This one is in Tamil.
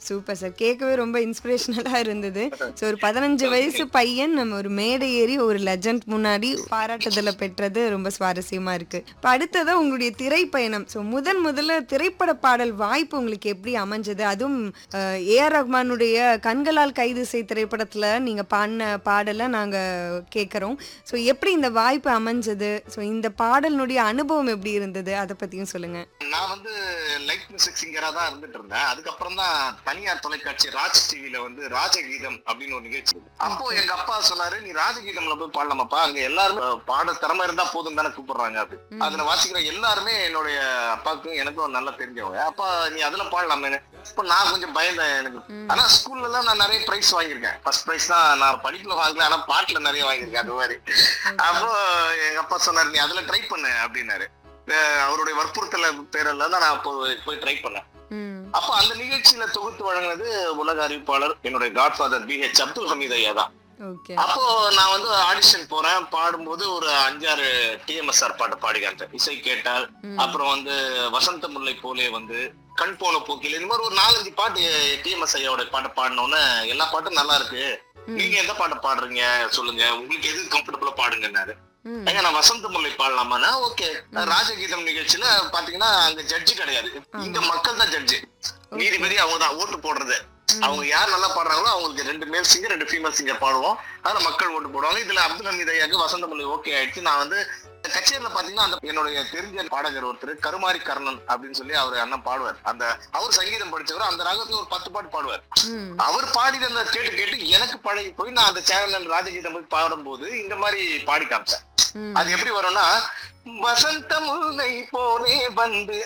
சூப்பர் சார் கேட்கவே ரொம்ப இன்ஸ்பிரேஷனலா இருந்தது ஸோ ஒரு பதினஞ்சு வயசு பையன் நம்ம ஒரு மேடை ஏறி ஒரு லெஜண்ட் முன்னாடி பாராட்டுதலை பெற்றது ரொம்ப சுவாரஸ்யமா இருக்கு இப்போ அடுத்ததா உங்களுடைய திரைப்பயணம் ஸோ முதன் முதல்ல திரைப்பட பாடல் வாய்ப்பு உங்களுக்கு எப்படி அமைஞ்சது அதுவும் ஏ ஆர் ரஹ்மானுடைய கண்களால் கைது செய் திரைப்படத்துல நீங்க பாடின பாடலை நாங்க கேட்குறோம் ஸோ எப்படி இந்த வாய்ப்பு அமைஞ்சது ஸோ இந்த பாடலினுடைய அனுபவம் எப்படி இருந்தது அதை பத்தியும் சொல்லுங்க நான் வந்து லைட் மியூசிக் சிங்கரா தான் இருந்துட்டு இருந்தேன் அதுக்கப்புறம் தான் தனியார் தொலைக்காட்சி ராஜ் டிவில வந்து ராஜகீதம் அப்படின்னு ஒரு நிகழ்ச்சி இருக்கு. அப்போ எங்க அப்பா சொன்னாரு நீ ராஜகீதம்ல போய் பாடலாமாப்பா அங்க எல்லாருமே பாட திறமை இருந்தா போதும் தானே கூப்பிடுறாங்க அப்படி ம். அதுல வாசிக்கிற எல்லாருமே என்னுடைய அப்பாவுக்கும் எனக்கும் நல்லா தெரிஞ்சவங்க அப்பா நீ அதுல பாடலாமே இப்ப நான் கொஞ்சம் பயந்தேன் எனக்கு ம். ஆனா ஸ்கூல்ல எல்லாம் நான் நிறைய பிரைஸ் வாங்கியிருக்கேன் ஃபர்ஸ்ட் பிரைஸ் தான் நான் படிப்புல வாங்கல ஆனா பாட்டுல நிறைய வாங்கியிருக்கேன் அது மாதிரி அப்போ எங்க அப்பா சொன்னாரு நீ அதுல ட்ரை பண்ணு அப்படின்னாரு அஹ் அவருடைய வற்புறுத்தல பேரில் தான் நான் அப்போ போய் ட்ரை பண்ணேன் ம் அப்போ அந்த நிகழ்ச்சியில தொகுத்து வழங்கினது உலக அறிவிப்பாளர் என்னுடைய godfather B H Abdul Hameed ஐயா தான் ஓகே அப்போ நான் வந்து ஆடிஷன் போறேன் பாடும்போது ஒரு அஞ்சாறு டிஎம்எஸ்ஆர் பாட்டு பாடி காமிச்சேன் இசை கேட்டால் ம். அப்புறம் வந்து வசந்த முல்லை போலே வந்து கண் போன போக்கில் இந்த மாதிரி ஒரு நாலஞ்சு பாட்டு டிஎம்எஸ் ஐயாவோட பாட்டை பாடினோன்னு எல்லா பாட்டும் நல்லா இருக்கு ம். நீங்க எந்த பாட்டை பாடுறீங்க சொல்லுங்க உங்களுக்கு எது கம்ஃபர்டபுளா பாடுங்கன்னாரு ம் ஏங்க நான் வசந்த முல்லை பாடலாமான்னா ஓகே ராஜகீதம் நிகழ்ச்சியில பாத்தீங்கன்னா அங்க ஜட்ஜி கிடையாது இங்க மக்கள் தான் ஜட்ஜி நீதிபதி அவங்க தான் ஓட்டு போடுறது அவங்க யார் நல்லா பாடுறாங்களோ அவங்களுக்கு ரெண்டு மேல் சிங்கர் ரெண்டு ஃபீமேல் சிங்கர் பாடுவோம் அதுல மக்கள் ஓட்டு போடுவாங்க இதுல அப்துல் ஹமீத் ஐயாக்கு வசந்த முல்லை ஓகே ஆயிடுச்சு நான் வந்து கச்சேரியில பாத்தீங்கன்னா அந்த என்னுடைய தெரிஞ்ச பாடகர் ஒருத்தர் கருமாரி கர்ணன் அப்படின்னு சொல்லி அவர் அண்ணன் பாடுவார் அந்த அவர் சங்கீதம் படிச்சவர் அந்த ராகத்துல ஒரு பத்து பாட்டு பாடுவார் ம் அவர் பாடின அந்த கேட்டு கேட்டு எனக்கு பழகி போய் நான் அந்த சேனல் ராஜகீதம் போய் பாடும்போது இந்த மாதிரி பாடி காமிச்சேன் ம் அது எப்படி வரும்னா வசந்த முல்லை போலே வந்து